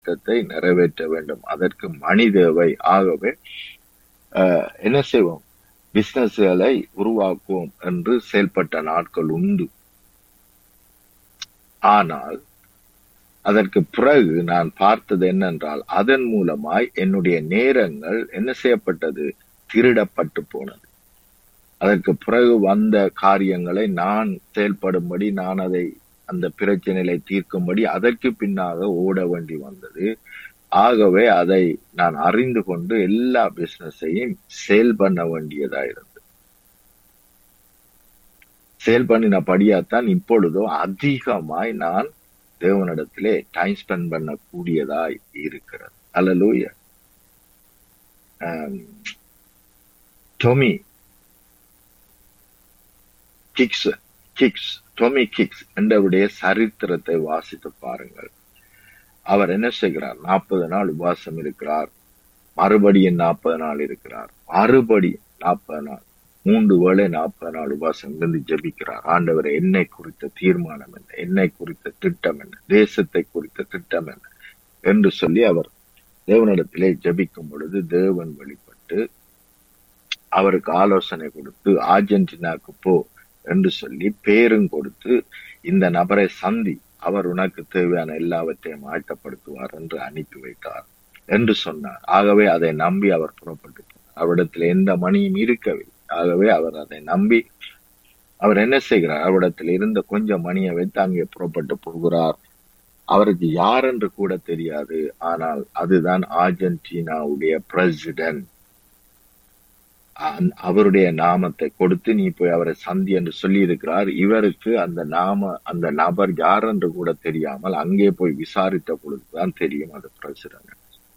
திட்டத்தை நிறைவேற்ற வேண்டும் அதற்கு மணி தேவை ஆகவே அஹ், என்ன செய்வோம் பிசினஸ்களை உருவாக்குவோம் என்று செயல்பட்ட நாட்கள் உண்டு ஆனால் அதற்கு பிறகு நான் பார்த்தது என்னென்றால் அதன் மூலமாய் என்னுடைய நேரங்கள் என்ன செய்யப்பட்டது திருடப்பட்டு போனது அதற்கு பிறகு வந்த காரியங்களை நான் செயல்படும்படி நான் அதை அந்த பிரச்சனைகளை தீர்க்கும்படி அதற்கு பின்னாக ஓட வேண்டி வந்தது ஆகவே அதை நான் அறிந்து கொண்டு எல்லா பிசினஸையும் சேல் பண்ண வேண்டியதா இருந்தது சேல் பண்ணினபடியாத்தான் இப்பொழுதோ அதிகமாய் நான் தேவனிடத்திலே டைம் ஸ்பெண்ட் பண்ணக்கூடியதாய் இருக்கிறது hallelujah Tommy Hicks Hicks Tommy Hicks என்றவருடைய சரித்திரத்தை வாசித்து பாருங்கள் அவர் என்ன செய்கிறார் நாற்பது நாள் உபவாசம் இருக்கிறார் மறுபடியும் நாற்பது நாள் இருக்கிறார் மறுபடியும் நாற்பது நாள் மூன்று வேளை நாற்பது நாள் உபவாசம் இருந்து ஜெபிக்கிறார் ஆண்டவர் என்னை குறித்த தீர்மானம் என்ன என்னை குறித்த திட்டம் என்ன தேசத்தை குறித்த திட்டம் என்ன என்று சொல்லி அவர் தேவனிடத்திலே ஜெபிக்கும் பொழுது தேவன் வெளிப்பட்டு அவருக்கு ஆலோசனை கொடுத்து அர்ஜென்டினாக்கு போ என்று சொல்லி பேரும் கொடுத்து இந்த நபரை சந்தி அவர் உனக்கு தேவையான எல்லாவற்றையும் ஆயத்தப்படுத்துவார் என்று அனுப்பி வைத்தார் என்று சொன்னார் ஆகவே அதை நம்பி அவர் புறப்பட்டு போனார் அவரிடத்தில் எந்த மணியும் இருக்கவில்லை ஆகவே அவர் அதை நம்பி அவர் என்ன செய்கிறார் அவரிடத்தில் இருந்த கொஞ்சம் மணியை வைத்து அங்கே புறப்பட்டு போகிறார் அவருக்கு யார் என்று கூட தெரியாது ஆனால் அதுதான் அர்ஜென்டினாவுடைய பிரசிடென்ட் அந்த- அவருடைய நாமத்தை கொடுத்து நீ போய் அவரை சந்தி என்று சொல்லி இருக்கிறார் இவருக்கு அந்த நாம அந்த நபர் யார் என்று கூட தெரியாமல் அங்கே போய் விசாரித்த பொழுதுதான் தெரியும் அது பிரசிடென்ட்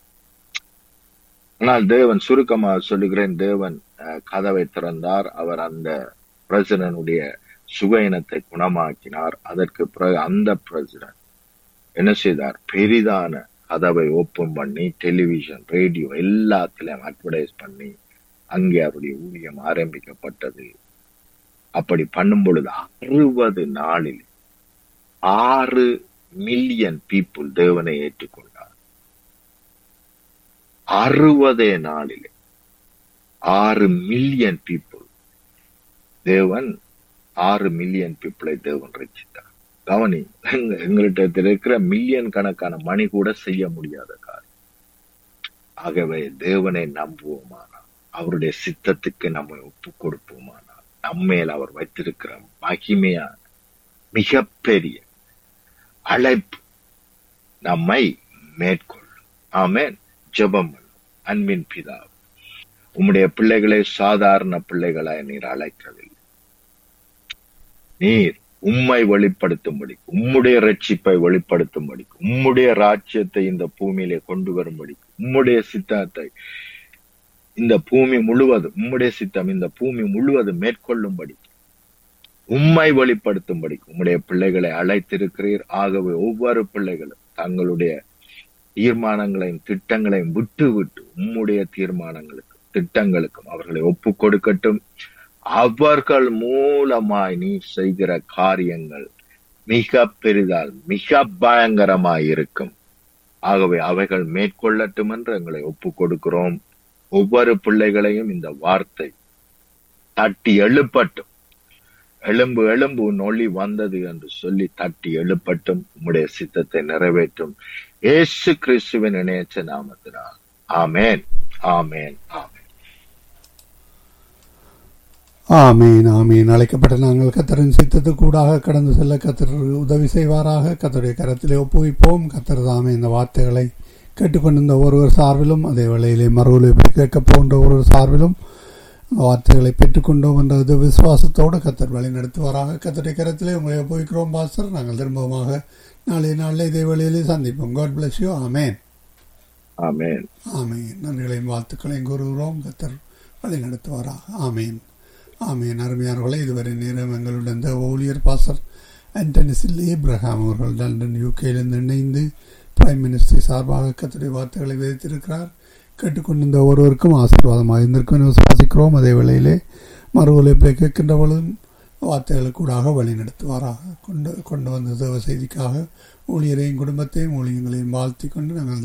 ஆனால் தேவன் சுருக்கமாக சொல்லுகிறேன் தேவன் அஹ், கதவை திறந்தார் அவர் அந்த பிரசிடனுடைய சுகையினத்தை குணமாக்கினார் அதற்கு பிறகு அந்த பிரசிடன்ட் என்ன செய்தார் பெரிதான கதவை ஓப்பன் பண்ணி டெலிவிஷன் ரேடியோ எல்லாத்திலையும் அட்வர்டைஸ் பண்ணி அங்கே அவருடைய ஊழியம் ஆரம்பிக்கப்பட்டது அப்படி பண்ணும் பொழுது அறுபது நாளில் ஆறு மில்லியன் பீப்புள் தேவனை ஏற்றுக்கொண்டார் அறுபதே நாளிலே ஆறு மில்லியன் பீப்புள் தேவன் ஆறு மில்லியன் பீப்புளை தேவன் ரசித்தார் கவனி எங்க- எங்கள்கிட்ட இருக்கிற மில்லியன் கணக்கான மணி கூட செய்ய முடியாத காரியம் ஆகவே தேவனை நம்புவோமானால் அவருடைய சித்தத்துக்கு நம்ம ஒப்பு கொடுப்போமானால் நம்மேல் அவர் வைத்திருக்கிற மகிமையான மிகப்பெரிய அழைப்பு நம்மை மேற்கொள்ளும் ஆமென் ஜெபம் பண்ணும் அன்பின் பிதா உம்முடைய பிள்ளைகளை சாதாரண பிள்ளைகளாய் நீர் அழைக்கவில்லை நீர் உம்மை வெளிப்படுத்தும்படி உம்முடைய ரட்சிப்பை வெளிப்படுத்தும்படி உம்முடைய ராஜ்யத்தை இந்த பூமியிலே கொண்டு வரும்படி உம்முடைய சித்தத்தை இந்த பூமி முழுவதும் உம்முடைய சித்தம் இந்த பூமி முழுவதும் மேற்கொள்ளும்படி உம்மை வெளிப்படுத்தும்படி உம்முடைய பிள்ளைகளை அழைத்திருக்கிறீர் ஆகவே ஒவ்வொரு பிள்ளைகளும் தங்களுடைய தீர்மானங்களையும் திட்டங்களையும் விட்டு விட்டு உம்முடைய தீர்மானங்களுக்கும் திட்டங்களுக்கும் அவர்களை ஒப்பு கொடுக்கட்டும் அவர்கள் மூலமாய் நீ செய்கிற காரியங்கள் மிக பெரிதால் மிக பயங்கரமாய் இருக்கும் ஆகவே அவைகள் மேற்கொள்ளட்டும் என்று எங்களை ஒப்பு கொடுக்கிறோம் ஒவ்வொரு பிள்ளைகளையும் இந்த வார்த்தை தட்டி எழுப்பட்டும் எலும்பு எலும்பு உன் ஒளி வந்தது என்று சொல்லி தட்டி எழுப்பட்டும் உம்முடைய சித்தத்தை நிறைவேற்றும் இயேசு கிறிஸ்துவின் இணையச்ச நாமத்தினால் ஆமென் ஆமென் ஆமென் ஆமீன் ஆமீன் அழைக்கப்பட்ட நாங்கள் கத்தரின் சித்தத்துக்கூடாக கடந்து செல்ல கத்தர் உதவி செய்வாராக கத்தருடைய கரத்திலே ஒப்புவிப்போம் கத்தர் தாமே இந்த வார்த்தைகளை கேட்டுக்கொண்டிருந்த ஒருவர் சார்பிலும் அதே வேளையிலே மறுவலை கேட்க போன்ற ஒருவர் சார்பிலும் அந்த வார்த்தைகளை பெற்றுக்கொண்டோம் என்ற இது விசுவாசத்தோடு கத்தர் வழி நடத்துவாராக கத்தருடைய கரத்திலே உங்களை ஒப்புவிக்கிறோம் பாஸ்டர் நாங்கள் திரும்பமாக நாளைய நாளில் இதே வேளையிலே சந்திப்போம் God bless you amen amen ஆமீன் நன்றிகளையும் வாழ்த்துக்களையும் கூறுகிறோம் கத்தர் வழி நடத்துவாராக ஆமீன் ஆமீன் அருமையானவர்களே இதுவரை நேரம் எங்களுடன் இந்த ஊழியர் பாசர் ஆண்டனிசில் ஏப்ரஹாம் அவர்கள் லண்டன் யூகேயிலிருந்து இணைந்து பிரைம் மினிஸ்டர் சார்பாக கத்துடைய வார்த்தைகளை விதைத்திருக்கிறார் கேட்டுக்கொண்டிருந்த ஒருவருக்கும் ஆசீர்வாதமாக இருந்திருக்கும் என்று விசுவாசிக்கிறோம் அதே வேளையிலே மறு உழைப்பை கேட்கின்ற பொழுதும் வார்த்தைகளுக்கூடாக வழிநடத்துவாராக கொண்டு கொண்டு வந்த தேவ செய்திக்காக ஊழியரையும் குடும்பத்தையும் ஊழியங்களையும் வாழ்த்தி கொண்டு நாங்கள்